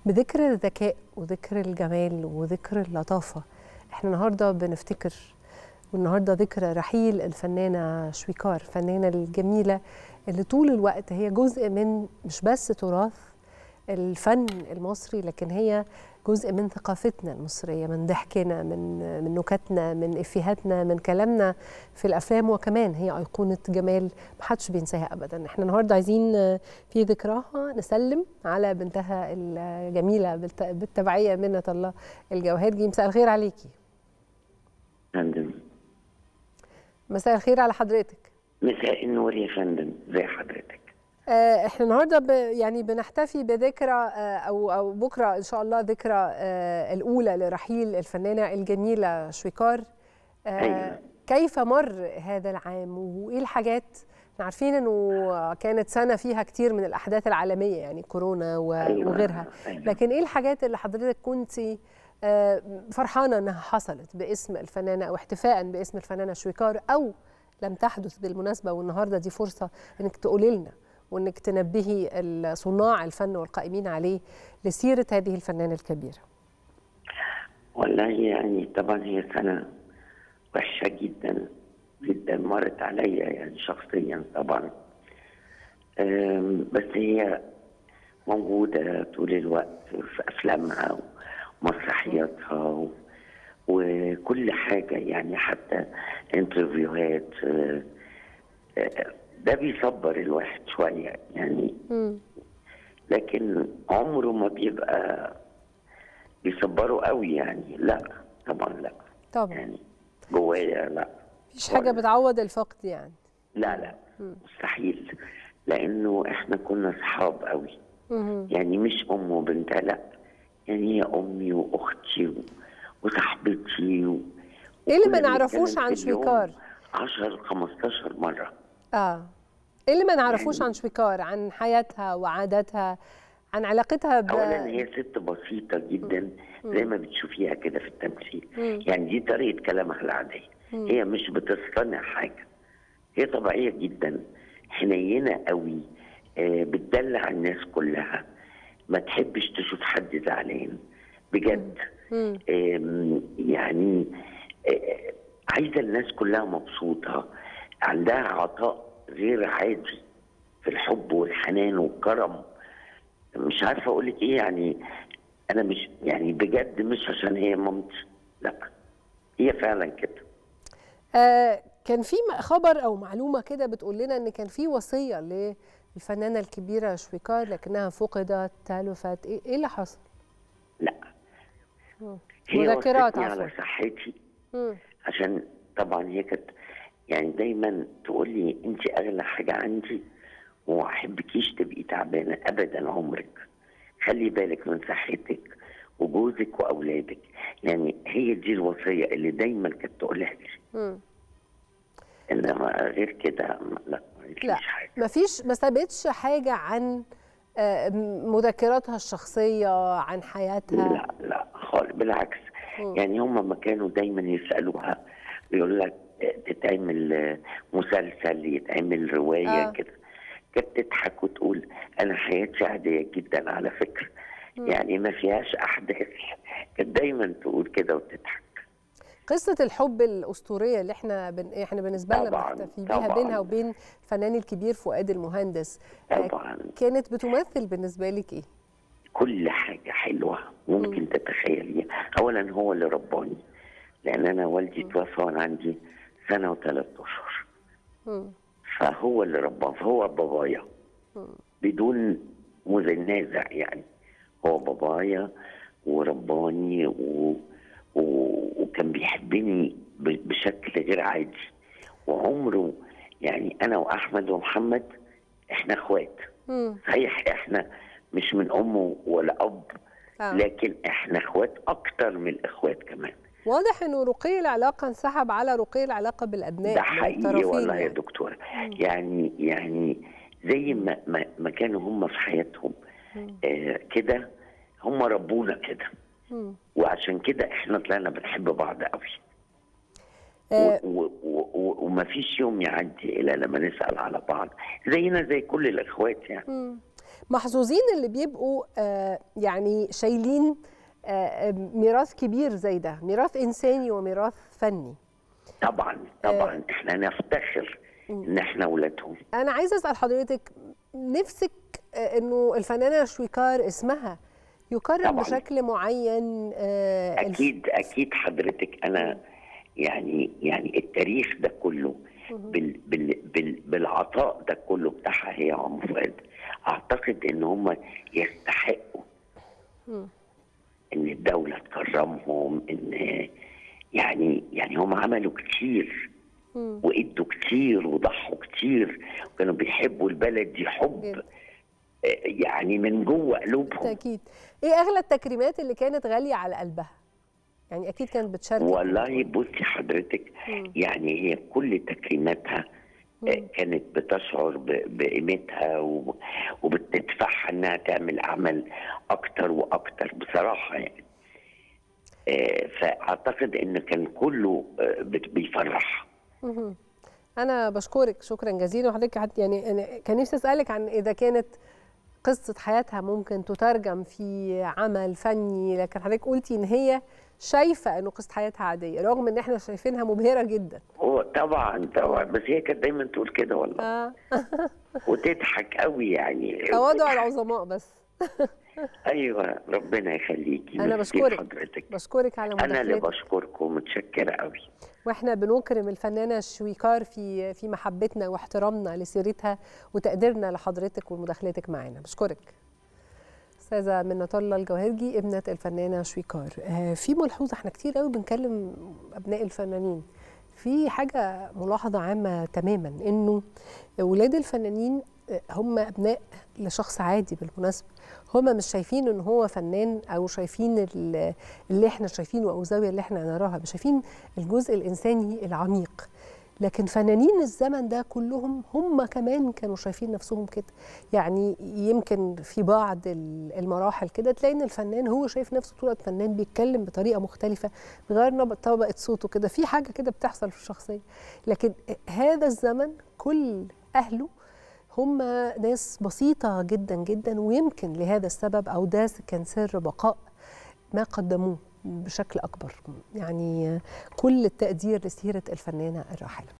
بذكر الذكاء وذكر الجمال وذكر اللطافة احنا النهاردة بنفتكر والنهاردة ذكرى رحيل الفنانة شويكار الفنانة الجميلة اللي طول الوقت هي جزء من مش بس تراث الفن المصري لكن هي جزء من ثقافتنا المصرية من ضحكنا من من نكتنا من إفيهاتنا من كلامنا في الأفلام وكمان هي أيقونة جمال محدش بينساها أبدا احنا النهاردة عايزين في ذكراها نسلم على بنتها الجميلة بالتبعية منة الله الجوهرجي مساء الخير عليكي فندم مساء الخير على حضرتك مساء النور يا فندم زي حضرتك احنا النهارده ب يعني بنحتفي بذكرى او او بكره ان شاء الله ذكرى الاولى لرحيل الفنانه الجميله شويكار أيوة. كيف مر هذا العام وايه الحاجات احنا عارفين انه كانت سنه فيها كتير من الاحداث العالميه يعني كورونا وغيرها أيوة. لكن ايه الحاجات اللي حضرتك كنت فرحانه انها حصلت باسم الفنانه او احتفاء باسم الفنانه شويكار او لم تحدث بالمناسبه والنهارده دي فرصه انك تقولي لنا وانك تنبهي صناع الفن والقائمين عليه لسيره هذه الفنانه الكبيره. والله يعني طبعا هي سنه وحشه جدا جدا مرت عليا يعني شخصيا طبعا بس هي موجوده طول الوقت في افلامها ومسرحياتها وكل حاجه يعني حتى انترفيوهات ده بيصبر الواحد شويه يعني م. لكن عمره ما بيبقى بيصبره قوي يعني لا طبعا لا طبعا يعني جوايا لا مفيش حاجه بتعوض الفقد يعني لا لا م. مستحيل لانه احنا كنا اصحاب قوي م. يعني مش ام وبنتها لا يعني هي امي واختي و... وصاحبتي و... ايه اللي ما نعرفوش عن شويكار 10 15 مره اه ايه اللي ما نعرفوش يعني عن شويكار عن حياتها وعاداتها عن علاقتها ب اولا هي ست بسيطه جدا زي ما بتشوفيها كده في التمثيل مم. يعني دي طريقه كلامها العاديه مم. هي مش بتصطنع حاجه هي طبيعيه جدا حنينه قوي آه بتدلع الناس كلها ما تحبش تشوف حد زعلان بجد مم. آم، يعني آه، عايزه الناس كلها مبسوطه عندها عطاء غير عادي في الحب والحنان والكرم مش عارفه اقول لك ايه يعني انا مش يعني بجد مش عشان هي مامتي لا هي فعلا كده آه كان في خبر او معلومه كده بتقول لنا ان كان في وصيه للفنانه الكبيره شويكار لكنها فقدت تلفت ايه إيه اللي حصل؟ لا مم. هي مذكرات وصتني على عفوا صحتي مم. عشان طبعا هي كانت يعني دايما تقول لي انت اغلى حاجه عندي وما احبكيش تبقي تعبانه ابدا عمرك خلي بالك من صحتك وجوزك واولادك يعني هي دي الوصيه اللي دايما كانت تقولها لي مم. انما غير كده ما- لا ما لا قالتليش حاجه ما فيش ما سابتش حاجه عن آه، مذكراتها الشخصيه عن حياتها لا لا خالص بالعكس مم. يعني هم ما كانوا دايما يسالوها يقول لك تتعمل آه، مسلسل يتعمل روايه آه. آه. كده كانت تضحك وتقول انا حياتي عاديه جدا على فكره يعني ما فيهاش احداث كانت دايما تقول كده وتضحك قصه الحب الاسطوريه اللي احنا بن... احنا بالنسبه لنا طبعاً، بنحتفي بيها طبعاً. بينها وبين الفنان الكبير فؤاد المهندس آه، طبعا كانت بتمثل بالنسبه لك ايه؟ كل حاجه حلوه ممكن تتخيليها اولا هو اللي رباني لان انا والدي توفى وانا عندي سنه وثلاث اشهر مم. فهو اللي رباه فهو بابايا بدون منازع يعني هو بابايا ورباني و... و... وكان بيحبني ب... بشكل غير عادي وعمره يعني انا واحمد ومحمد احنا اخوات مم. صحيح احنا مش من ام ولا اب آه. لكن احنا اخوات اكتر من الاخوات كمان واضح انه رقي العلاقه انسحب على رقي العلاقه بالابناء ده من حقيقي الطرفين والله يا يعني. دكتور يعني يعني زي ما ما, ما كانوا هم في حياتهم آه كده هم ربونا كده مم. وعشان كده احنا طلعنا بنحب بعض قوي آه، وما فيش يوم يعدي الا لما نسال على بعض زينا زي كل الاخوات يعني مم. محظوظين اللي بيبقوا آه يعني شايلين آه ميراث كبير زي ده ميراث انساني وميراث فني طبعا طبعا احنا نفتخر ان احنا ولادهم انا عايزه اسال حضرتك نفسك آه، انه الفنانه شويكار اسمها يكرم طبعاً. بشكل معين آه، الف- اكيد اكيد حضرتك انا يعني يعني التاريخ ده كله بال بال بال بالعطاء ده كله بتاعها هي عم فؤاد اعتقد ان هم يستحقوا ان الدوله تكرمهم ان يعني يعني هم عملوا كتير وادوا كتير وضحوا كتير وكانوا بيحبوا البلد دي حب جدا. آه، يعني من جوه قلوبهم بالتاكيد ايه اغلى التكريمات اللي كانت غاليه على قلبها يعني اكيد كانت بتشارك والله بصي حضرتك يعني هي كل تكريماتها آه، كانت بتشعر ب- بقيمتها و- وبتدفعها انها تعمل اعمال اكتر واكتر بصراحه يعني آه، فاعتقد ان كان كله آه، بت- بيفرح انا بشكرك شكرا جزيلا وحضرتك حت- يعني أنا كان نفسي اسالك عن اذا كانت قصه حياتها ممكن تترجم في عمل فني لكن حضرتك قلتي ان هي شايفه انه قصه حياتها عاديه رغم ان احنا شايفينها مبهره جدا هو طبعا طبعا بس هي كانت دايما تقول كده والله آه. وتضحك قوي يعني تواضع العظماء بس ايوه ربنا يخليكي انا ميرسي بشكرك حضرتك بشكرك على انا اللي مداخلتك بشكركم متشكره قوي واحنا بنكرم الفنانه شويكار في في محبتنا واحترامنا لسيرتها وتقديرنا لحضرتك ومداخلتك معانا بشكرك استاذه منة الله الجوهرجي ابنه الفنانه شويكار آه، في ملحوظه احنا كتير قوي بنكلم ابناء الفنانين في حاجه ملاحظه عامه تماما انه ولاد الفنانين آه، هم ابناء لشخص عادي بالمناسبه هم مش شايفين ان هو فنان او شايفين ال- اللي احنا شايفينه او الزاويه اللي احنا نراها مش شايفين الجزء الانساني العميق لكن فنانين الزمن ده كلهم هم كمان كانوا شايفين نفسهم كده يعني يمكن في بعض ال- المراحل كده تلاقي ان الفنان هو شايف نفسه طول الوقت فنان بيتكلم بطريقه مختلفه بغير نب- طبقه صوته كده في حاجه كده بتحصل في الشخصيه لكن هذا الزمن كل اهله هم ناس بسيطه جدا جدا ويمكن لهذا السبب او ده كان سر بقاء ما قدموه بشكل اكبر يعني كل التقدير لسيره الفنانه الراحله